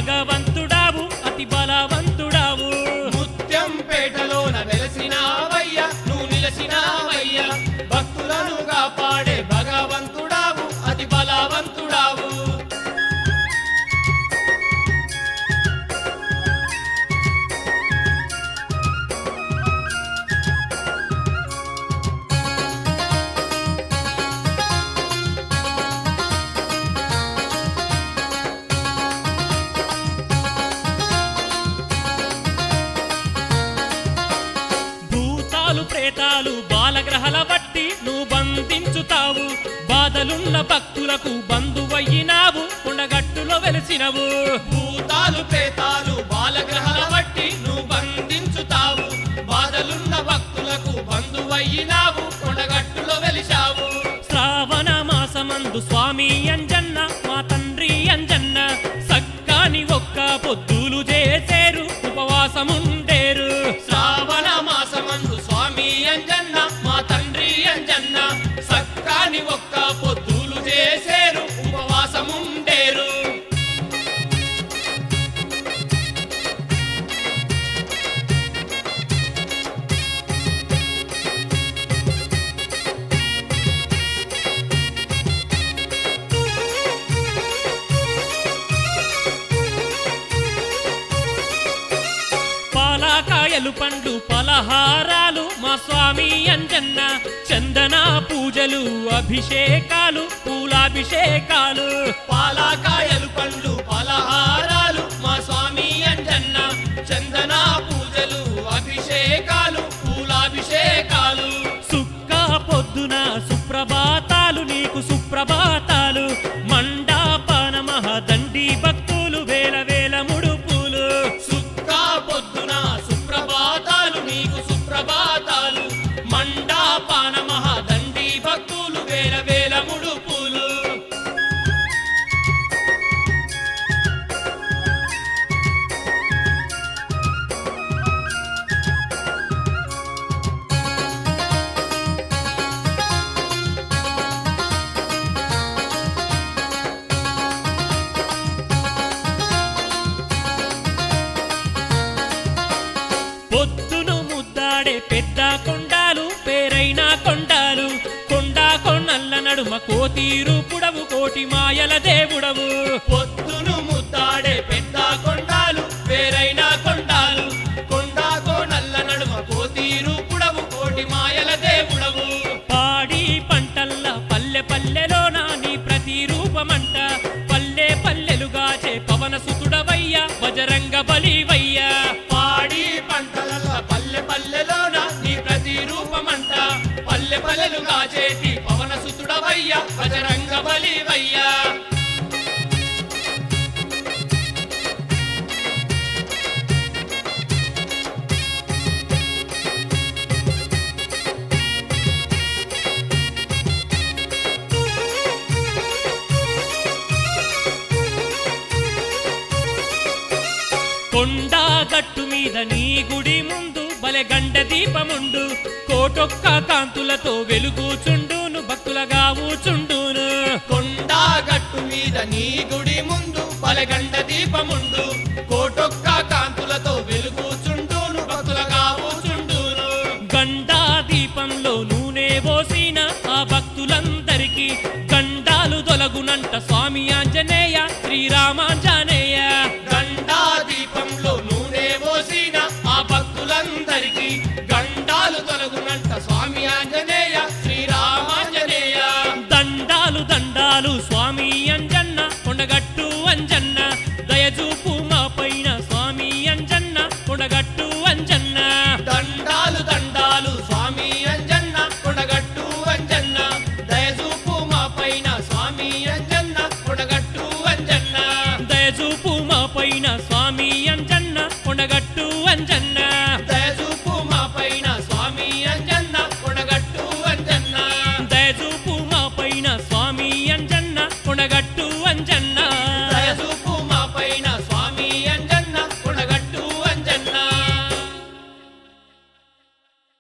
భగవంతుడావు అతి బలవంతుడావు ముత్యం పేటలోన వెలసినావయ్య నువ్వు నిలసినావయ్య భక్తులను కాపాడే భగవంతుడావు అతి బలవంతుడావు భూతాలు ప్రేతాలు బాలగ్రహల బట్టి నువ్వు బంధించుతావు బాధలున్న భక్తులకు బంధువయ్యినావు కొండగట్టులో వెలిసినవు భూతాలు ప్రేతాలు బాలగ్రహాల బట్టి నువ్వు బంధించుతావు బాధలున్న భక్తులకు బంధువయ్యినావు కొండగట్టులో వెలిశావు శ్రావణ మాసమందు స్వామి అంజన్న మా తండ్రి అంజన్న సక్కాని ఒక్క పొద్దులు చేసేరు ఉపవాసముండేరు శ్రావణ మాసమందు స్వామి అంజన్న మా తండ్రి అంజన్న సక్కాని ఒక్క పొద్దులు చేసేరు ఉపవాసముండేరు పాలకాయలు పండు పలహారాలు మా స్వామి అంజన్న చందన పూజలు అభిషేకాలు పూలాభిషేకాలు పాలకాయలు పండ్లు పలహారాలు మా స్వామి అంజన్న చందన పూజలు అభిషేకాలు పూలాభిషేకాలు సుక్క పొద్దున సుప్రభాతాలు నీకు సుప్రభాతాలు మండాపాన మహదండి భక్తులు వేల వేల ముడుపులు సుక్క పొద్దున సుప్రభాతాలు నీకు సుప్రభాతాలు మండాపాన మహాదండి భక్తులు వేల వేల ముడుపులు పొద్దును ముద్దాడే పెద్ద కొండాలు పేరైన కొండాలు కొండా కొన్నల్ల నడుమ కోతీరు పుడవు కోటి మాయల దేవుడవు పొద్దును ముద్దాడే పెద్ద కొండాలు పేరైన కొండాలు కొండాకో నల్ల నడుమ కోతీరు పుడవు కోటి మాయల దేవుడవు పాడి పంటల్ల పల్లె పల్లెలోన నీ ప్రతిరూపమంట పల్లె పల్లెలుగాచే పవన సుతుడవయ్య బజరంగ బలివయ్యా పాడి పంటల పల్లె పల్లెలోన నీ ప్రతిరూపమంట పల్లె పల్లెలుగా చేతి పవన సుతుడవయ్య బజరంగ బలివయ్యా కొండా గట్టు మీద నీ గుడి ముందు బలె గండ దీపముండు కోటొక్క కాంతులతో వెలుగుచుండును భక్తులగా ఊచుండును కొండా గట్టు మీద నీ గుడి ముందు బలగండ దీపముండు కోటొక్క కాంతులతో వెలుగుచుండును భక్తులగా ఊచుండును గండా దీపంలో నూనె పోసిన ఆ భక్తులందరికీ గండాలు తొలగునంట స్వామి ఆంజనేయ శ్రీరామాంజనేయ గండా దీపంలో నూనె పోసిన ఆ భక్తులందరికీ గండాలు తొలగునంట స్వామి ఆంజనేయ శ్రీరామాంజనేయ దండాలు దండాలు స్వామి అంజన్న కొండగట్టు అంజన్న దయచూపు మా పైన స్వామి అంజన్న కొండగట్టు అంజన్న దండాలు దండాలు స్వామి అంజన్న కొడగట్టు అంజన్న దయచూపు మా పైన స్వామి అంజన్న కొడగట్టు అంజన్న దయచూపు మా పైన స్వామి అంజన్న కొండగట్టు అంజన్న దయచూపు మా పైన స్వామి అంజన్న కొడగట్టు అంజన్న దయచూపు మా పైన స్వామి అంజన్న కొండగట్టు